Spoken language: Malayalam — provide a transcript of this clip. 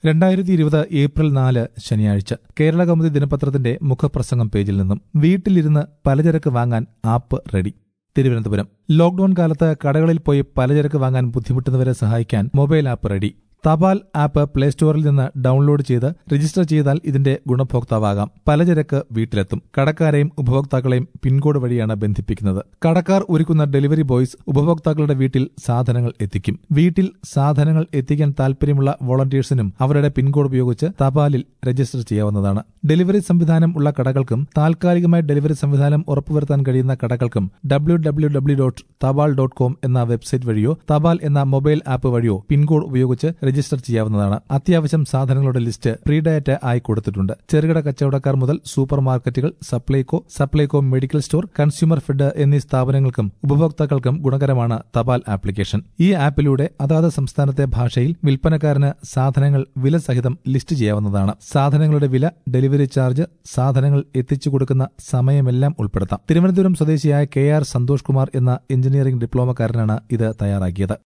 രണ്ടായിരത്തി ഇരുപത് ഏപ്രിൽ നാല് ശനിയാഴ്ച കേരള കൗമുദി ദിനപത്രത്തിന്റെ മുഖപ്രസംഗം പേജിൽ നിന്നും വീട്ടിലിരുന്ന് പലചരക്ക് വാങ്ങാൻ ആപ്പ് റെഡി തിരുവനന്തപുരം ലോക്ഡൌൺ കാലത്ത് കടകളിൽ പോയി പലചരക്ക് വാങ്ങാൻ ബുദ്ധിമുട്ടുന്നവരെ സഹായിക്കാൻ mobile app ready Thapal app play സ്റ്റോറിൽ നിന്ന് ഡൌൺലോഡ് ചെയ്ത് രജിസ്റ്റർ ചെയ്താൽ ഇതിന്റെ ഗുണഭോക്താവാകാം പലചരക്ക് വീട്ടിലെത്തും കടക്കാരെയും ഉപഭോക്താക്കളെയും പിൻകോഡ് വഴിയാണ് ബന്ധിപ്പിക്കുന്നത് കടക്കാർ ഒരുക്കുന്ന ഡെലിവറി ബോയ്സ് ഉപഭോക്താക്കളുടെ വീട്ടിൽ സാധനങ്ങൾ എത്തിക്കും വീട്ടിൽ സാധനങ്ങൾ എത്തിക്കാൻ താൽപര്യമുള്ള വോളണ്ടിയേഴ്സിനും അവരുടെ പിൻകോഡ് ഉപയോഗിച്ച് തപാലിൽ രജിസ്റ്റർ ചെയ്യാവുന്നതാണ് ഡെലിവറി സംവിധാനം ഉള്ള കടകൾക്കും താൽക്കാലികമായി ഡെലിവറി സംവിധാനം ഉറപ്പുവരുത്താൻ കഴിയുന്ന കടകൾക്കും W W W dot Thapal dot com എന്ന വെബ്സൈറ്റ് വഴിയോ തപാൽ എന്ന മൊബൈൽ ആപ്പ് വഴിയോ പിൻകോഡ് ഉപയോഗിച്ച് രജിസ്റ്റർ ചെയ്യാവുന്നതാണ് അത്യാവശ്യം സാധനങ്ങളുടെ ലിസ്റ്റ് പ്രീ ഡയറ്റ് ആയി കൊടുത്തിട്ടുണ്ട് ചെറുകിട കച്ചവടക്കാർ മുതൽ സൂപ്പർ മാർക്കറ്റുകൾ Supplyco Supplyco medical store consumer fed എന്നീ സ്ഥാപനങ്ങൾക്കും ഉപഭോക്താക്കൾക്കും ഗുണകരമാണ് തപാൽ ആപ്ലിക്കേഷൻ ഈ ആപ്പിലൂടെ അതാത് സംസ്ഥാനത്തെ ഭാഷയിൽ വിൽപ്പനക്കാരന് സാധനങ്ങൾ വില സഹിതം ലിസ്റ്റ് ചെയ്യാവുന്നതാണ് സാധനങ്ങളുടെ വില ഡെലിവറി ചാർജ് സാധനങ്ങൾ എത്തിച്ചു കൊടുക്കുന്ന സമയമെല്ലാം ഉൾപ്പെടുത്താം തിരുവനന്തപുരം സ്വദേശിയായ കെ ആർ സന്തോഷ് കുമാർ എന്ന എഞ്ചിനീയറിംഗ് ഡിപ്ലോമക്കാരനാണ് ഇത് തയ്യാറാക്കിയത്